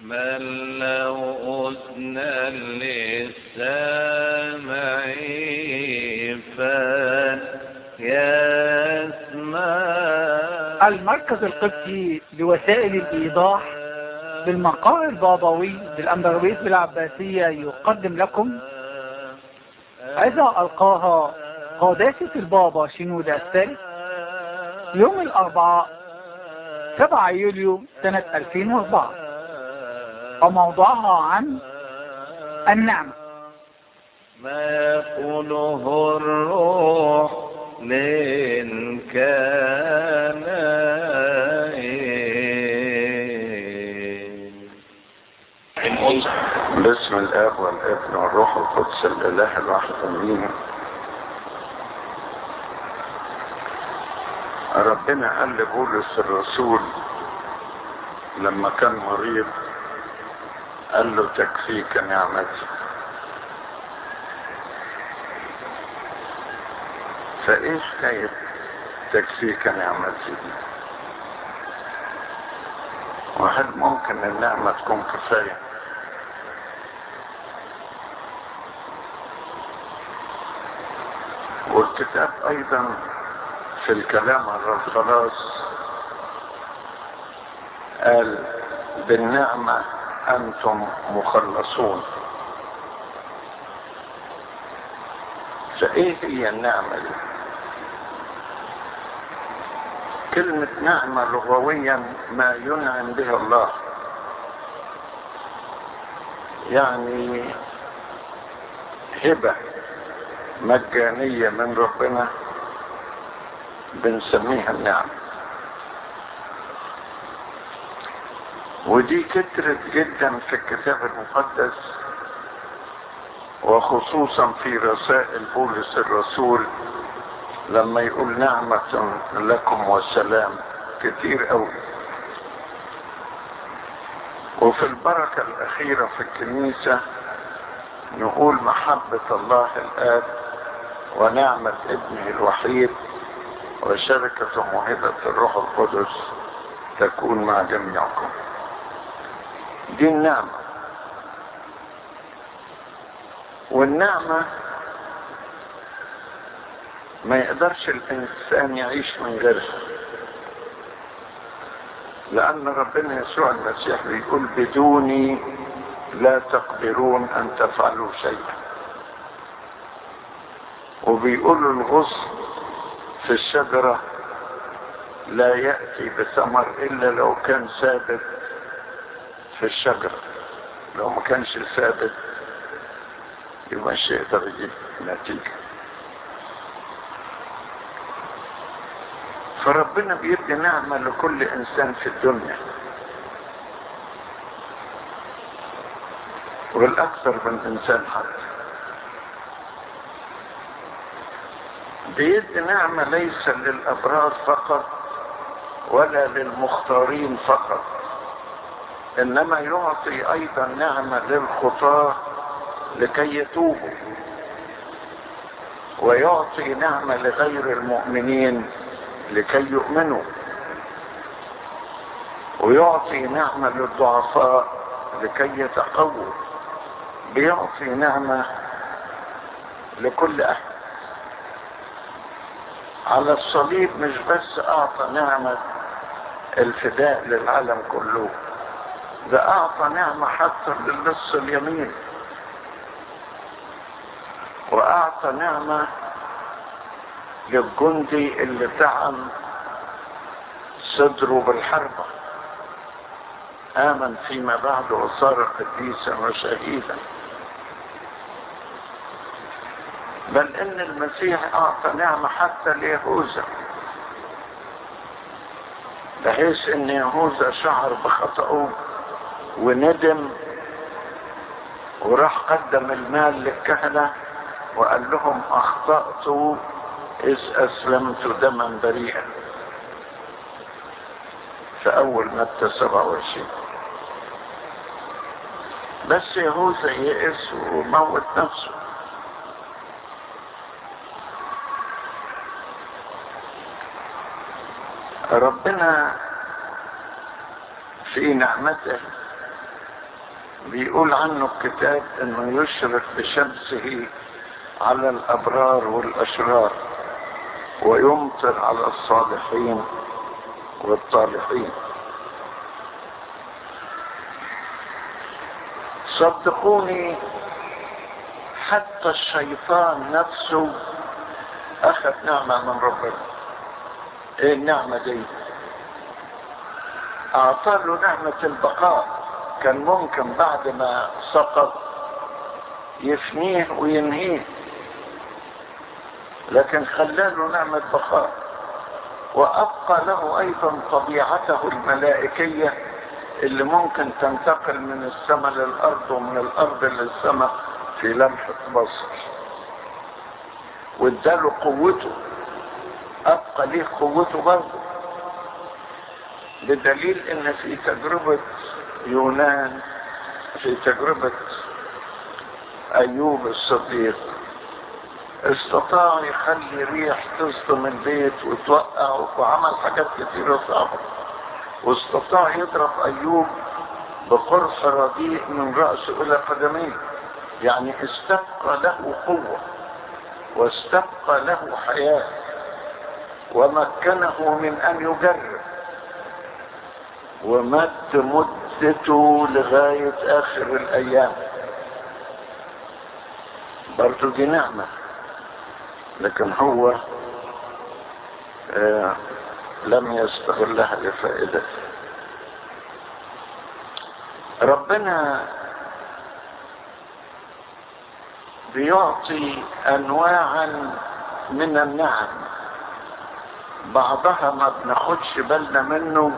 من له أذنا للسامع فليسمع المركز القبطي لوسائل الإيضاح بالمقام البابوي بالأمبرويت بالعباسية يقدم لكم إذا ألقاها قداسة البابا شنودة الثالث يوم الأربعاء 7 يوليو سنة 2004 وموضوعها عن النعمة ما يقوله الروح للكنائن باسم الاب والابن والروح القدس الاله الواحد امين ربنا قال لبولس الرسول لما كان مريض قال له تكفيك نعمتي فايه حكاية تكفيك نعمتي دي وهل ممكن النعمة تكون كفاية والكتاب ايضا في الكلام عن الخلاص قال بالنعمة انتم مخلصون فايه هي النعمة دي كلمة نعمة لغويا ما ينعم به الله يعني هبة مجانية من ربنا بنسميها النعمة ودي كترت جدا في الكتاب المقدس وخصوصا في رسائل بولس الرسول لما يقول نعمة لكم والسلام كتير قوي وفي البركة الأخيرة في الكنيسة نقول محبة الله الآب ونعمة ابنه الوحيد وشركة موهبة الروح القدس تكون مع جميعكم دي النعمة والنعمة ما يقدرش الإنسان يعيش من غيرها لأن ربنا يسوع المسيح بيقول بدوني لا تقدرون أن تفعلوا شيئا وبيقول الغصن في الشجرة لا يأتي بثمر إلا لو كان ثابت في الشجرة لو ما كانش ثابت يبقى مش يقدر يجيب نتيجة فربنا بيدي نعمة لكل إنسان في الدنيا والأكثر من إنسان حتى بيدي نعمة ليس للأبرار فقط ولا للمختارين فقط إنما يعطي أيضا نعمة للخطاة لكي يتوبوا ويعطي نعمة لغير المؤمنين لكي يؤمنوا ويعطي نعمة للضعفاء لكي يتقووا بيعطي نعمة لكل أحد على الصليب مش بس أعطى نعمة الفداء للعالم كله ده أعطى نعمة حتى للنص اليمين وأعطى نعمة للجندي اللي دعم صدره بالحربة آمن فيما بعد وصار قديسا وشهيدا بل ان المسيح اعطى نعمة حتى ليهوذا بحيث ان يهوذا شعر بخطأه وندم وراح قدم المال للكهنة وقال لهم اخطأت اذ اسلمت دما بريئا في اول متى 27 بس يهوذا يئس وموت نفسه ربنا في نعمته بيقول عنه الكتاب انه يشرق بشمسه على الابرار والاشرار ويمطر على الصالحين والطالحين صدقوني حتى الشيطان نفسه اخذ نعمة من ربنا ايه النعمة دي اعطى له نعمة البقاء كان ممكن بعد ما سقط يفنيه وينهيه لكن خلاله نعمة بقاء وابقى له ايضا طبيعته الملائكية اللي ممكن تنتقل من السماء للارض ومن الارض للسماء في لمحة بصر واداله قوته ابقى ليه قوته برضه بدليل ان في تجربة يونان في تجربة ايوب الصديق استطاع يخلي ريح تصدم البيت وتوقع وعمل حاجات كتيرة صعبة واستطاع يضرب ايوب بقرص رديء من رأسه الى قدميه يعني استبقى له قوة واستبقى له حياة ومكنه من ان يجرب ومد مدته لغاية اخر الايام برضو دي نعمة لكن هو آه لم يستغلها لفائدته ربنا بيعطي انواعا من النعم بعضها ما بناخدش بالنا منه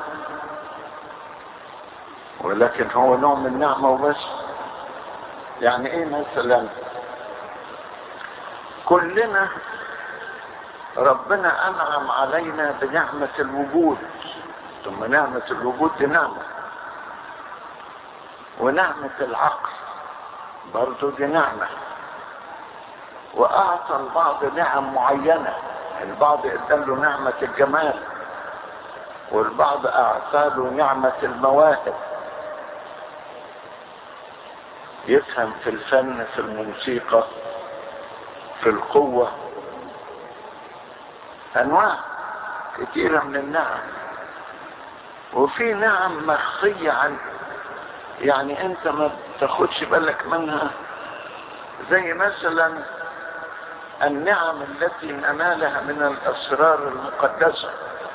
ولكن هو نوع من النعمة وبس يعني ايه مثلا كلنا ربنا انعم علينا بنعمة الوجود ثم نعمة الوجود دي نعمة ونعمة العقل برضو دي نعمة واعطى البعض نعم معينة البعض اداله نعمة الجمال والبعض اعطى له نعمة المواهب يفهم في الفن في الموسيقى في القوة انواع كثيرة من النعم وفي نعم مخفية عن يعني انت ما تاخدش بالك منها زي مثلا النعم التي ننالها من الاسرار المقدسة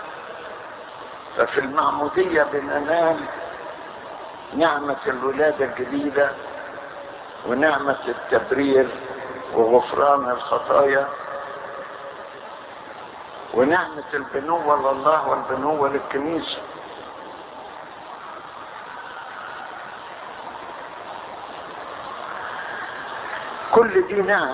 ففي المعمودية بننال نعمة الولادة الجديدة ونعمة التبرير وغفران الخطايا ونعمة البنوة لله والبنوة للكنيسة كل دي نعم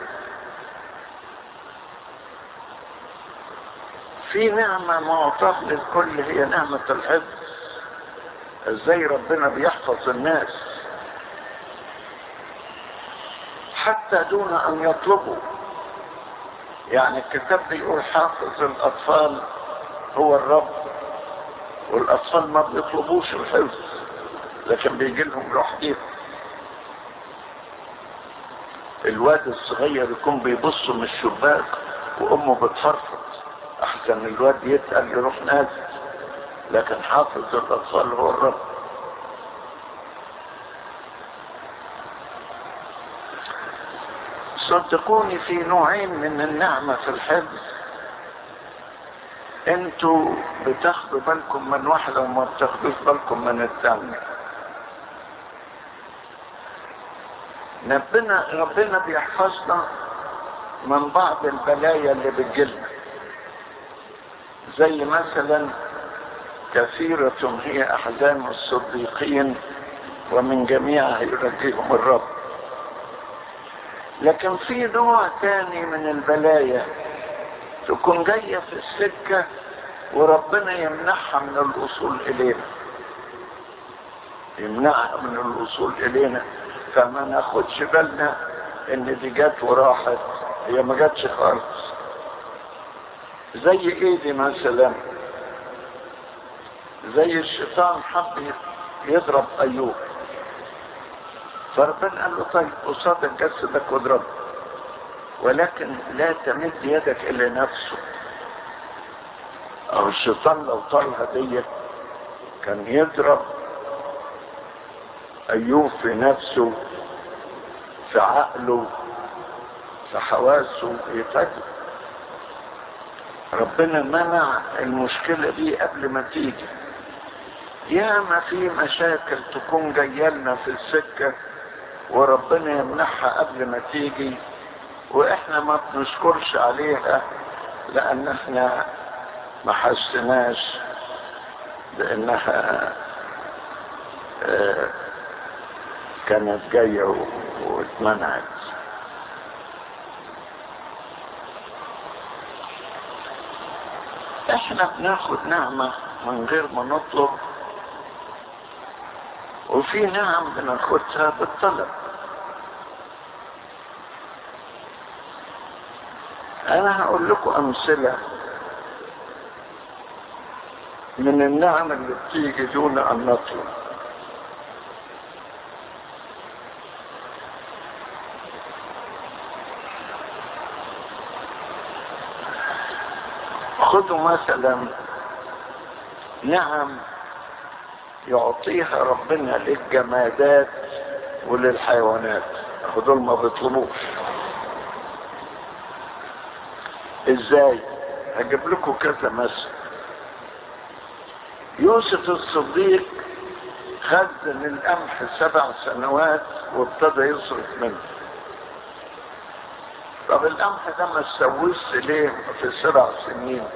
في نعمة معطاة للكل هي نعمة الحفظ ازاي ربنا بيحفظ الناس حتى دون ان يطلبوا يعني الكتاب بيقول حافظ الاطفال هو الرب والاطفال ما بيطلبوش الحفظ لكن بيجي لهم لوحدهم الواد الصغير يكون بيبص من الشباك وامه بتفرفض احسن الواد يتقل يروح نازل لكن حافظ الاطفال هو الرب صدقوني في نوعين من النعمة في الحفظ انتوا بتاخدوا بالكم من واحدة وما بتاخدوش بالكم من الثانية ربنا ربنا بيحفظنا من بعض البلايا اللي بتجيلنا زي مثلا كثيرة هي أحزان الصديقين ومن جميعها يرجيهم الرب لكن في نوع تاني من البلايا تكون جاية في السكة وربنا يمنعها من الوصول إلينا يمنعها من الوصول إلينا فما ناخدش بالنا إن دي جت وراحت هي ما جاتش خالص زي إيه دي مثلا زي الشيطان حب يضرب أيوب فربنا قال له طيب قصادك جسدك واضربه ولكن لا تمد يدك الى نفسه او الشيطان لو طالها دي كان يضرب ايوب في نفسه في عقله في حواسه يتعبه ربنا منع المشكلة دي قبل ما تيجي يا ما في مشاكل تكون جايه لنا في السكة وربنا يمنعها قبل ما تيجي واحنا ما بنشكرش عليها لان احنا ما حسناش بانها آه، كانت جاية و- واتمنعت احنا بناخد نعمة من غير ما نطلب وفي نعم بناخدها بالطلب انا هقول لكم امثلة من النعم اللي بتيجي دون ان نطلب خذوا مثلا نعم يعطيها ربنا للجمادات وللحيوانات دول ما بيطلبوش ازاي هجيب لكم كذا مثل يوسف الصديق خزن القمح سبع سنوات وابتدى يصرف منه طب القمح ده ما تسويش ليه في سبع سنين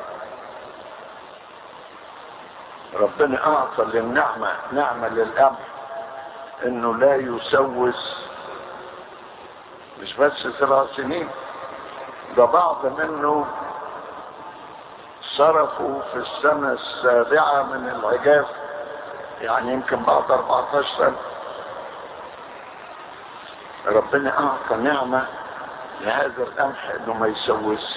ربنا اعطى للنعمة نعمة للقمح انه لا يسوس مش بس سبع سنين ده بعض منه صرفوا في السنة السابعة من العجاف يعني يمكن بعد 14 سنة ربنا اعطى نعمة لهذا القمح انه ما يسوس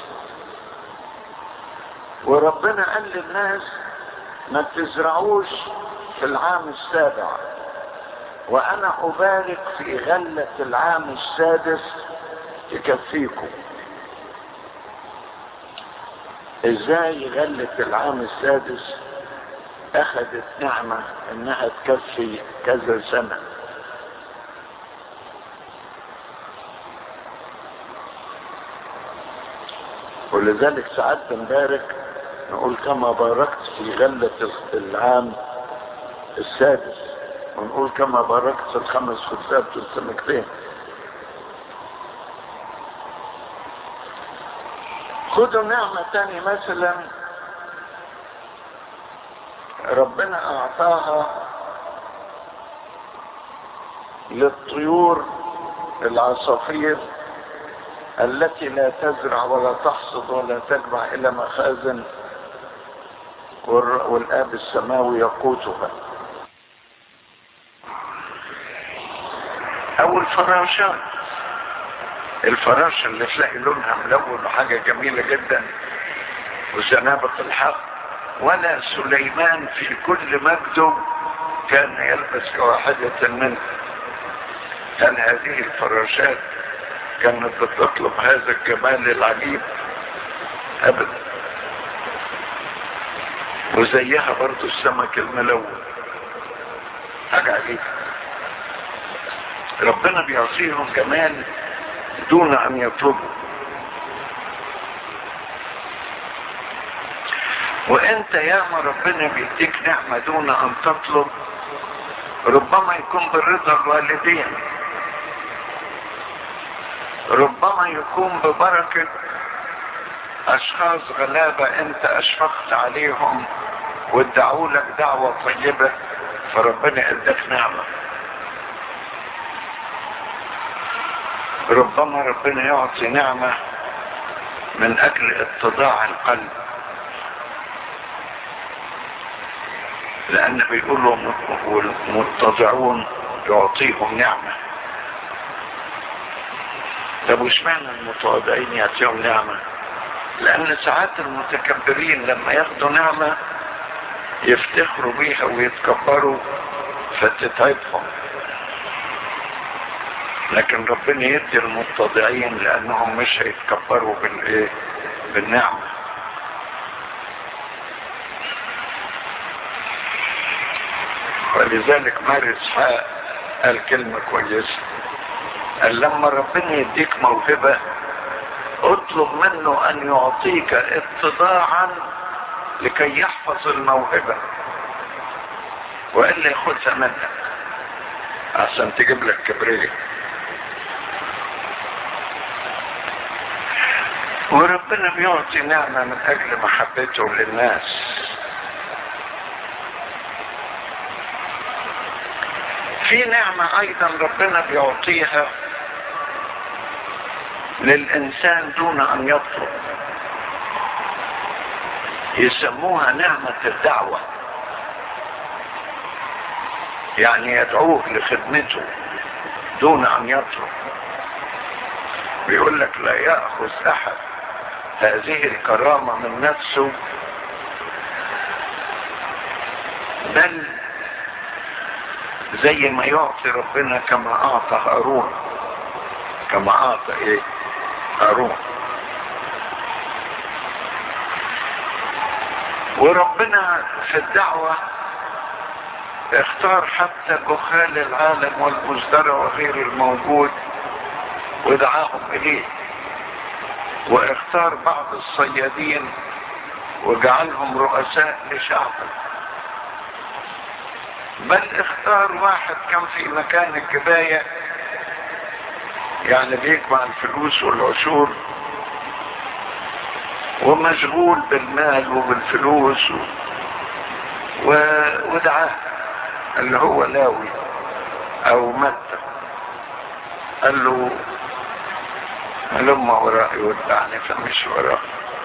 وربنا قال للناس ما تزرعوش في العام السابع وانا ابارك في غلة العام السادس تكفيكم ازاي غلة العام السادس اخذت نعمة انها تكفي كذا سنة ولذلك ساعات بنبارك نقول كما باركت في غلة العام السادس ونقول كما باركت في الخمس خبزات والسمكتين خدوا نعمة تاني مثلا ربنا اعطاها للطيور العصافير التي لا تزرع ولا تحصد ولا تجمع الى مخازن والاب السماوي يقوتها او الفراشات الفراشة اللي تلاقي لونها ملون وحاجة جميلة جدا وزنابة الحق ولا سليمان في كل مجده كان يلبس كواحدة منه هل هذه الفراشات كانت بتطلب هذا الجمال العجيب ابدا وزيها برضو السمك الملون حاجة عجيبة ربنا بيعطيهم جمال دون ان يطلبوا وانت ياما ربنا بيديك نعمة دون ان تطلب ربما يكون برضا الوالدين ربما يكون ببركة اشخاص غلابة انت اشفقت عليهم وادعوا لك دعوة طيبة فربنا اداك نعمة ربما ربنا يعطي نعمة من اجل اتضاع القلب لان بيقولوا والمتضعون يعطيهم نعمة طب وش معنى المتواضعين يعطيهم نعمة لان ساعات المتكبرين لما ياخدوا نعمة يفتخروا بيها ويتكبروا فتتعبهم لكن ربنا يدي المتضعين لانهم مش هيتكبروا بالايه بالنعمه ولذلك مارس اسحاق قال كلمه كويسه قال لما ربنا يديك موهبه اطلب منه ان يعطيك اتضاعا لكي يحفظ الموهبه والا ياخدها منك عشان تجيب لك كبرية وربنا بيعطي نعمة من أجل محبته للناس في نعمة أيضا ربنا بيعطيها للإنسان دون أن يطلب يسموها نعمة الدعوة يعني يدعوه لخدمته دون ان يطلب بيقول لك لا ياخذ احد هذه الكرامه من نفسه بل زي ما يعطي ربنا كما اعطى هارون كما اعطى ايه هارون وربنا في الدعوه اختار حتى جهال العالم والمزدرع وغير الموجود ودعاهم اليه واختار بعض الصيادين وجعلهم رؤساء لشعبه بل اختار واحد كان في مكان الجباية يعني بيجمع الفلوس والعشور ومشغول بالمال وبالفلوس و... و... ودعاه اللي هو لاوي او متى قال له هلم ورائي واتبعني فمش وراه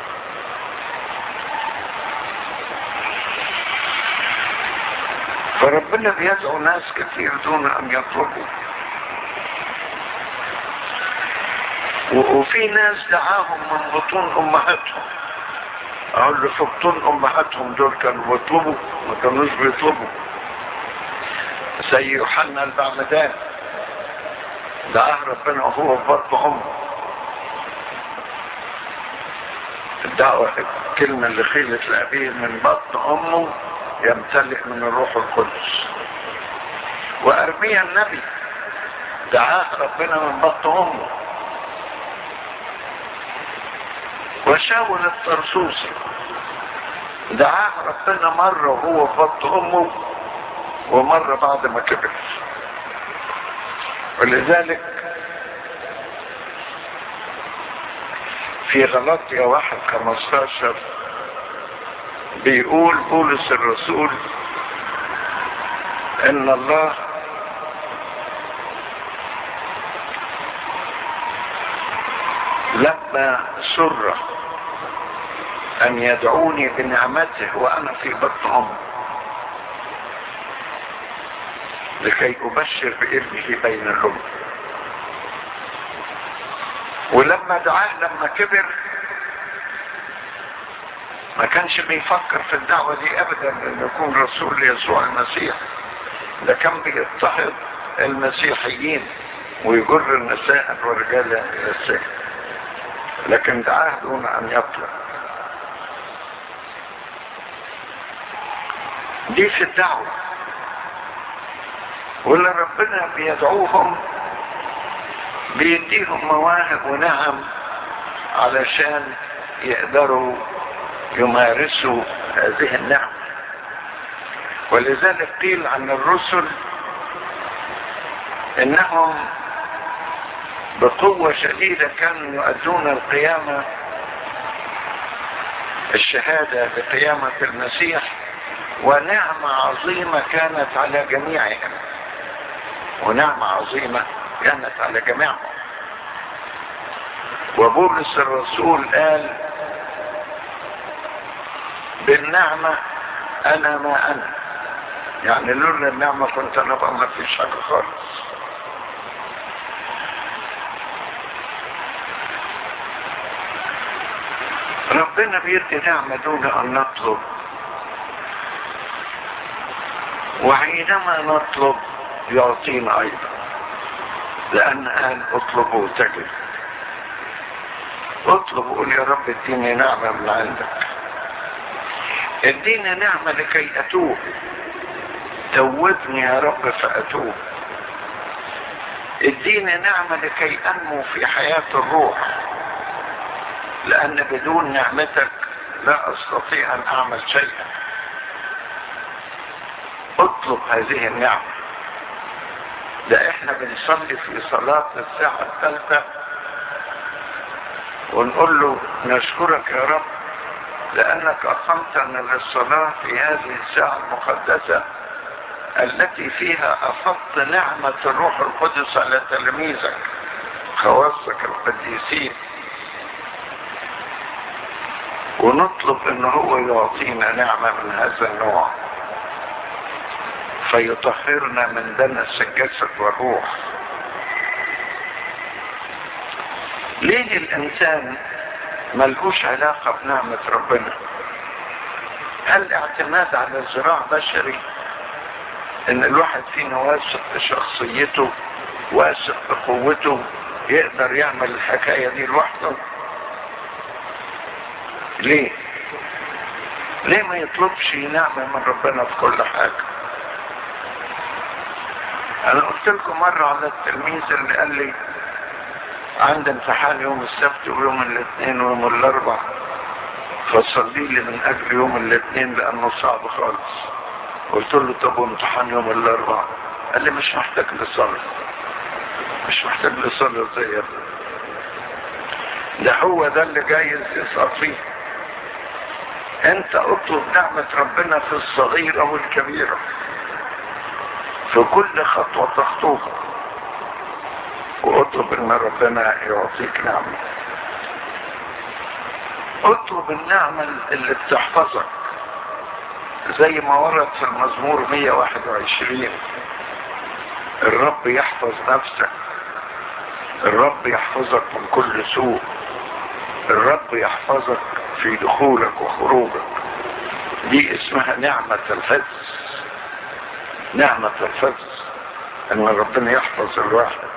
فربنا بيدعو ناس كثير دون ان يطلبوا وفي ناس دعاهم من بطون امهاتهم اقول له في بطون امهاتهم دول كانوا بيطلبوا ما كانوش بيطلبوا زي يوحنا المعمدان دعاه ربنا وهو في بطن امه الدعوة الكلمة اللي خيلت لأبيه من بطن أمه يمتلئ من الروح القدس وأرميا النبي دعاه ربنا من بطن أمه وشاول الطرسوسي دعاه ربنا مرة وهو في بطن أمه ومرة بعد ما كبر ولذلك في غلطية واحد خمستاشر بيقول بولس الرسول ان الله لما سر ان يدعوني بنعمته وانا في بطن امي لكي ابشر بابنه بين الامم ولما دعاه لما كبر ما كانش بيفكر في الدعوة دي ابدا ان يكون رسول يسوع المسيح ده كان بيضطهد المسيحيين ويجر النساء والرجال الى السجن لكن دعاه دون ان يطلب دي في الدعوة واللي ربنا بيدعوهم بيديهم مواهب ونعم علشان يقدروا يمارسوا هذه النعم ولذلك قيل عن الرسل انهم بقوة شديدة كانوا يؤدون القيامة الشهادة بقيامة المسيح ونعمة عظيمة كانت على جميعهم ونعمة عظيمة كانت على جميعهم وبولس الرسول قال بالنعمة انا ما انا يعني لولا النعمة كنت انا بقى ما فيش حاجة خالص ربنا بيدي نعمة دون ان نطلب وحينما نطلب يعطينا ايضا لأن قال اطلبوا تجد اطلب قول يا رب اديني نعمة من عندك اديني نعمة لكي أتوب توبني يا رب فأتوب اديني نعمة لكي أنمو في حياة الروح لأن بدون نعمتك لا أستطيع أن أعمل شيئا اطلب هذه النعمة ده احنا بنصلي في صلاة الساعة الثالثة ونقول له نشكرك يا رب لأنك أقمتنا للصلاة في هذه الساعة المقدسة التي فيها أفضت نعمة الروح القدس على تلاميذك خواصك القديسين ونطلب ان هو يعطينا نعمة من هذا النوع فيطهرنا من دنس الجسد والروح ليه الانسان ملهوش علاقة بنعمة ربنا هل اعتماد على زراع بشري ان الواحد فينا واثق بشخصيته واثق بقوته يقدر يعمل الحكاية دي لوحده ليه ليه ما يطلبش نعمة من ربنا في كل حاجة انا قلت لكم مرة على التلميذ اللي قال لي عندي امتحان يوم السبت ويوم الاثنين ويوم الاربع فصلي لي من اجل يوم الاثنين لانه صعب خالص قلت له طب وامتحان يوم الاربع قال لي مش محتاج لصلاة مش محتاج لصلاة زي ده ده هو ده اللي جايز يسقط فيه انت اطلب نعمة ربنا في الصغيرة والكبيرة في كل خطوة تخطوها واطلب ان ربنا يعطيك نعمة اطلب النعمة اللي بتحفظك زي ما ورد في المزمور 121 الرب يحفظ نفسك الرب يحفظك من كل سوء الرب يحفظك في دخولك وخروجك دي اسمها نعمة الحفظ نعمة الحفظ ان ربنا يحفظ الواحد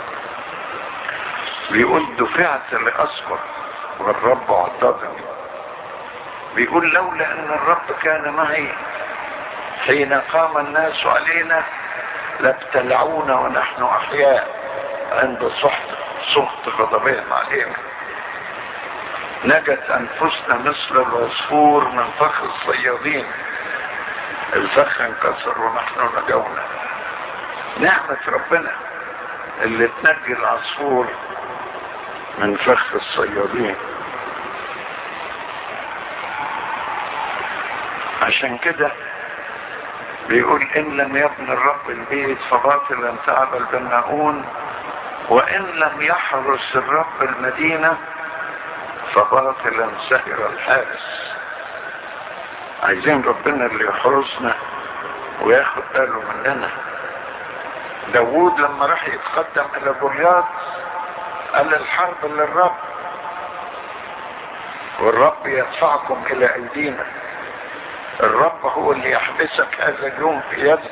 بيقول دفعت لأسقط والرب عضدني بيقول لولا ان الرب كان معي حين قام الناس علينا لابتلعونا ونحن احياء عند سخط سخط غضبهم علينا نجت انفسنا مثل العصفور من فخ الصيادين الفخ انكسر ونحن نجونا نعمة ربنا اللي تنجي العصفور من فخ الصيادين عشان كده بيقول ان لم يبني الرب البيت فباطلا تعب البناؤون وان لم يحرس الرب المدينة فباطلا سهر الحارس عايزين ربنا اللي يحرسنا وياخد باله مننا داوود لما راح يتقدم الى جولياط قال الحرب للرب والرب يدفعكم الى ايدينا الرب هو اللي يحبسك هذا اليوم في يده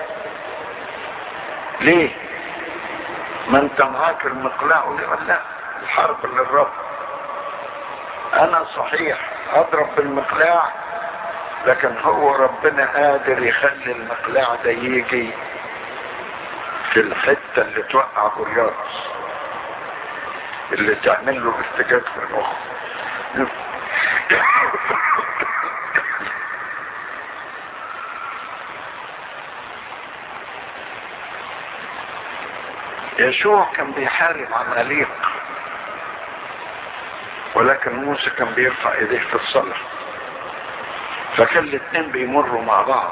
ليه ما انت معاك المقلاع يقول لا الحرب للرب انا صحيح اضرب بالمقلاع لكن هو ربنا قادر يخلي المقلاع ده يجي في الحتة اللي توقع جولياط اللي تعمل له ارتجاج في المخ يشوع كان بيحارب عماليق ولكن موسى كان بيرفع ايديه في الصلاة فكان الاتنين بيمروا مع بعض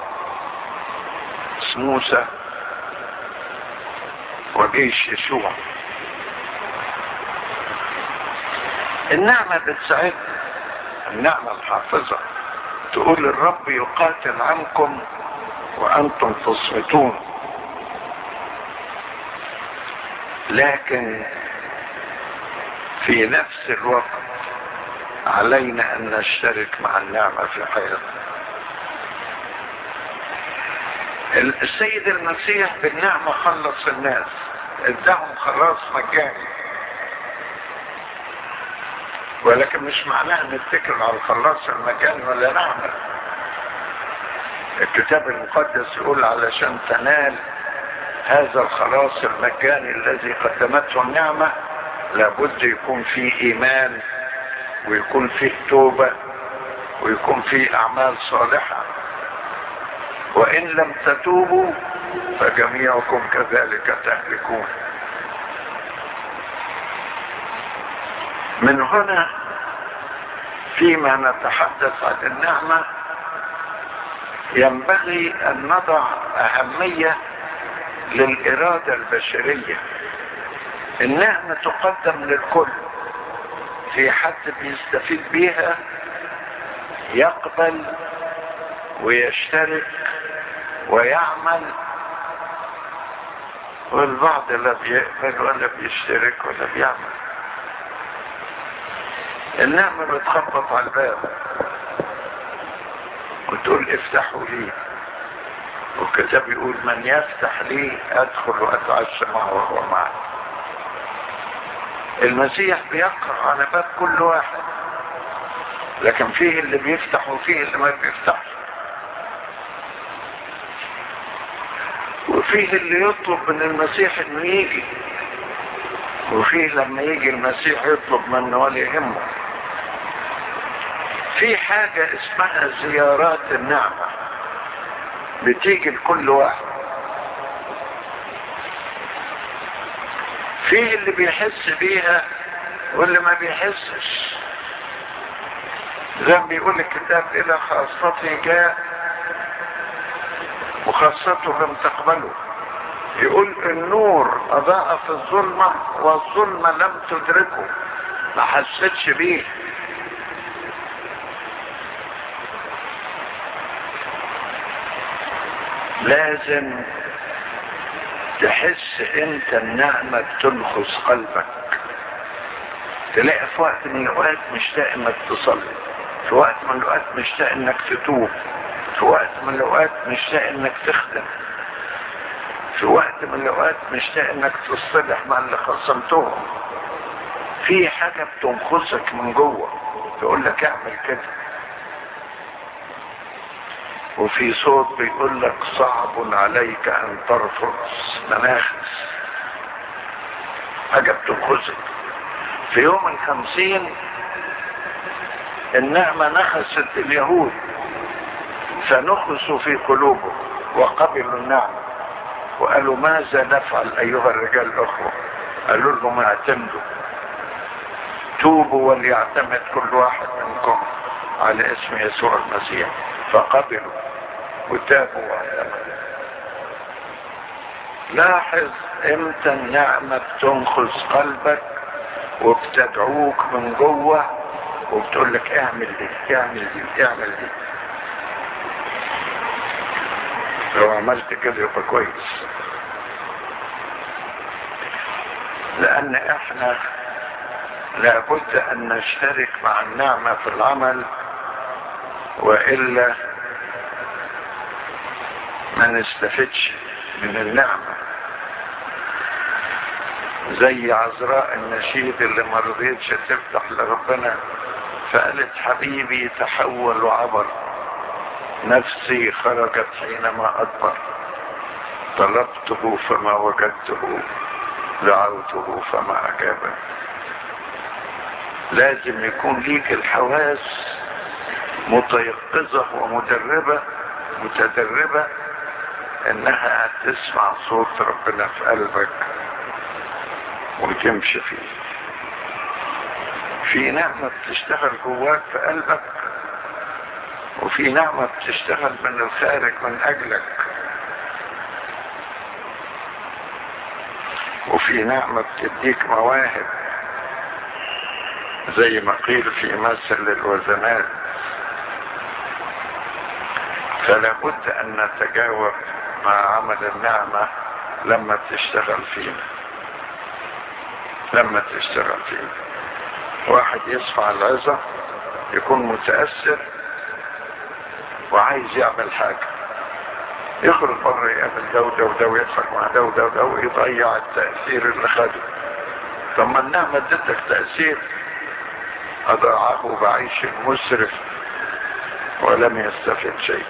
موسى وجيش يشوع النعمة بتساعدنا النعمة الحافظة تقول الرب يقاتل عنكم وأنتم تصمتون لكن في نفس الوقت علينا أن نشترك مع النعمة في حياتنا السيد المسيح بالنعمة خلص الناس ادهم خلاص مجاني ولكن مش معناها نتكل على الخلاص المجاني ولا نعمل الكتاب المقدس يقول علشان تنال هذا الخلاص المجاني الذي قدمته النعمة لابد يكون فيه ايمان ويكون فيه توبة ويكون فيه اعمال صالحة وان لم تتوبوا فجميعكم كذلك تهلكون من هنا فيما نتحدث عن النعمة ينبغي ان نضع اهمية للارادة البشرية النعمة تقدم للكل في حد بيستفيد بيها يقبل ويشترك ويعمل والبعض لا بيقبل ولا بيشترك ولا بيعمل النعمة بتخبط على الباب وتقول افتحوا لي والكتاب يقول من يفتح لي ادخل واتعشى معه وهو معي المسيح بيقرأ على باب كل واحد لكن فيه اللي بيفتح وفيه اللي ما بيفتحش وفيه اللي يطلب من المسيح انه يجي وفيه لما يجي المسيح يطلب منه ولا يهمه في حاجة اسمها زيارات النعمة بتيجي لكل واحد فيه اللي بيحس بيها واللي ما بيحسش زي ما بيقول الكتاب الى خاصته جاء وخاصته لم تقبله يقول النور اضاء في الظلمة والظلمة لم تدركه ما حسيتش بيه لازم تحس انت النعمة بتنخص قلبك تلاقي في وقت من الاوقات مشتاق انك تصلي في وقت من الاوقات مشتاق انك تتوب في وقت من الاوقات مشتاق انك تخدم في وقت من الاوقات مشتاق انك تصطلح مع اللي خصمتهم في حاجة بتنخصك من جوه تقول لك اعمل كده وفي صوت بيقول لك صعب عليك ان ترفض مناخس حاجة بتنخسك في يوم الخمسين النعمة نخست اليهود فنخسوا في قلوبهم وقبلوا النعمة وقالوا ماذا نفعل ايها الرجال الاخوة قالوا لهم اعتمدوا توبوا وليعتمد كل واحد منكم على اسم يسوع المسيح فقبلوا وتابوا واعتمدوا لاحظ امتى النعمة بتنخذ قلبك وبتدعوك من جوه وبتقول لك اعمل دي اعمل دي اعمل دي لو عملت كده يبقى كويس لان احنا لابد ان نشترك مع النعمة في العمل والا ما نستفدش من النعمة زي عذراء النشيد اللي ما رضيتش تفتح لربنا فقالت حبيبي تحول وعبر نفسي خرجت حينما أدبر طلبته فما وجدته دعوته فما أجابه لازم يكون ليك الحواس متيقظة ومدربة متدربة انها تسمع صوت ربنا في قلبك وتمشي فيه في نعمة بتشتغل جواك في قلبك وفي نعمة بتشتغل من الخارج من اجلك وفي نعمة بتديك مواهب زي ما قيل في مثل الوزنات فلا بد ان نتجاوب مع عمل النعمة لما تشتغل فينا لما تشتغل فينا واحد يصفى على العظة يكون متأثر وعايز يعمل حاجة يخرج بره يقابل ده وده وده ويضحك مع ده وده وده ويضيع التأثير اللي خده طب ما النعمة ادتك تأثير أضاعه بعيش مسرف ولم يستفد شيء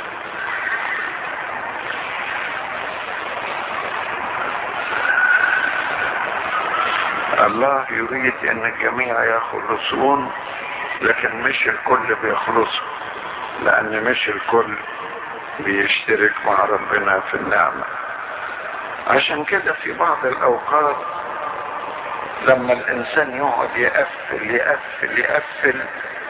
الله يريد ان الجميع يخلصون لكن مش الكل بيخلصوا لان مش الكل بيشترك مع ربنا في النعمة عشان كده في بعض الاوقات لما الانسان يقعد يقفل يقفل يقفل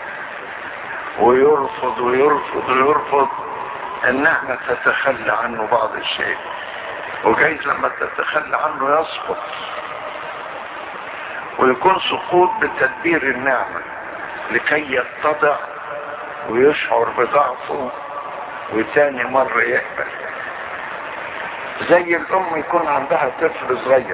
ويرفض ويرفض ويرفض النعمة تتخلى عنه بعض الشيء وجايز لما تتخلى عنه يسقط ويكون سقوط بتدبير النعمة لكي يتضع ويشعر بضعفه وتاني مرة يقبل زي الأم يكون عندها طفل صغير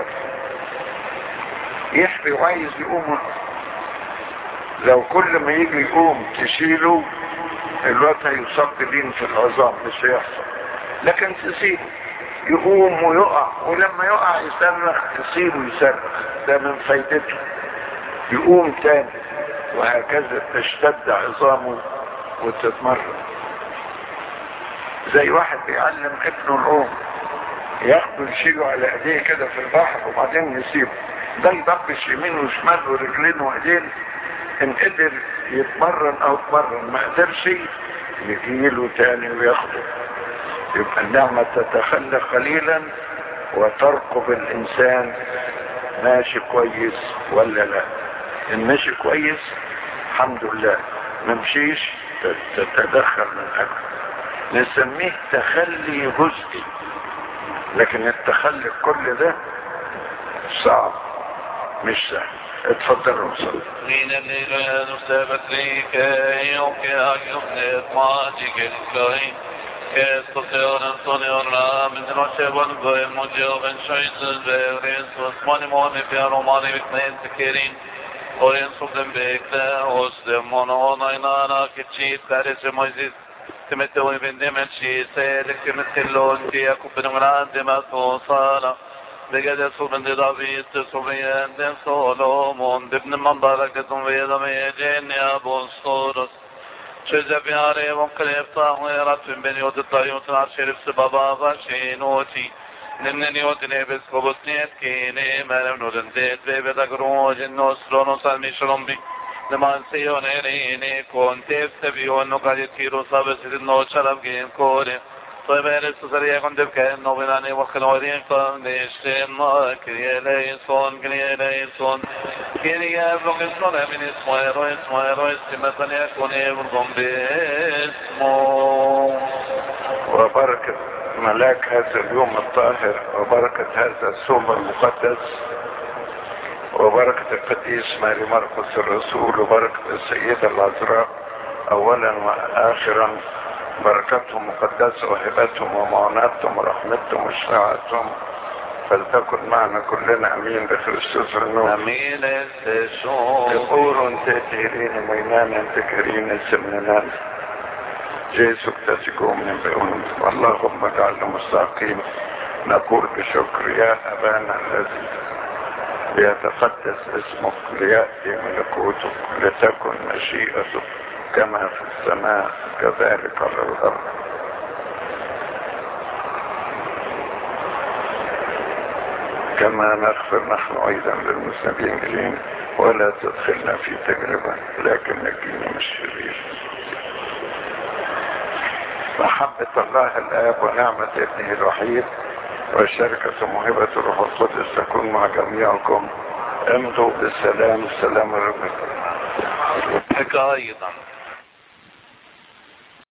يحبي وعايز يقوم لو كل ما يجي يقوم تشيله الوقت هيصاب لين في العظام مش هيحصل لكن تسيبه يقوم ويقع ولما يقع يصرخ تسيبه يصرخ ده من فايدته يقوم تاني وهكذا تشتد عظامه وتتمرن زي واحد بيعلم ابنه العوم ياخده يشيله على ايديه كده في البحر وبعدين يسيبه ده يضبش يمين وشمال ورجلين وايدين ان قدر يتمرن او اتمرن ما قدرش يجيله تاني وياخده يبقى النعمة تتخلى قليلا وترقب الانسان ماشي كويس ولا لا ان ماشي كويس الحمد لله ما مشيش تتدخل من اجله نسميه تخلي جزئي لكن التخلي كل ده صعب مش سهل اتفضل وصل حين الليل نسبت لي كي يوكي أجل ماجيك الكاين كاستطيع أن تنير من رشب الغير مجيب شيء البيرين واسماني موني في روماني بكنين تكيرين Orin solen bekle, ostem ono nainana kitchit karese moizis تمت ويبن من شي سيلك تمت اللون تي أكبر من عند ما توصالا بقد سورن دي دافيد سوريان دي سولومون دبن من بركة ويدا ميجين يا بوستورس شجع في عري ومقلب طاهرات من بني ودطايو تنار شرف سبابا باشينوتي نمني ودني بس كوبسنيت كيني مرم نودن ديت بيبي دقروج النصر ونصر مشرم بي L'emansione rene contesta bionno che tiro sabe se no chalam game core Soy mere su sería con dev que no ven ane wa khno rin con de shema kriele son kriele son kiri ya blog son amin es moero es moero es matania con ev con besmo وبركة ملاك هذا اليوم الطاهر وبركة هذا الصوم المقدس وبركة القديس ماري مرقس الرسول وبركة السيدة العذراء أولا وآخرا بركتهم مقدسة وهبتهم ومعوناتهم ورحمتهم وشفاعتهم فلتكن معنا كلنا امين بخريستوس النور امين استشون تقول تأتيرين مينانا تكرين سمنان جيسو تسكم من بيون اللهم اجعلنا مستقيم نقول بشكر يا ابانا الذي ليتقدس اسمك ليأتي ملكوتك لتكن مشيئتك كما في السماء كذلك على الأرض كما نغفر نحن أيضا للمسلمين إلينا ولا تدخلنا في تجربة لكن نجينا من الشرير محبة الله الآب ونعمة ابنه الوحيد وشركة موهبة الروح القدس تكون مع جميعكم امضوا بالسلام السلام عليكم حكاية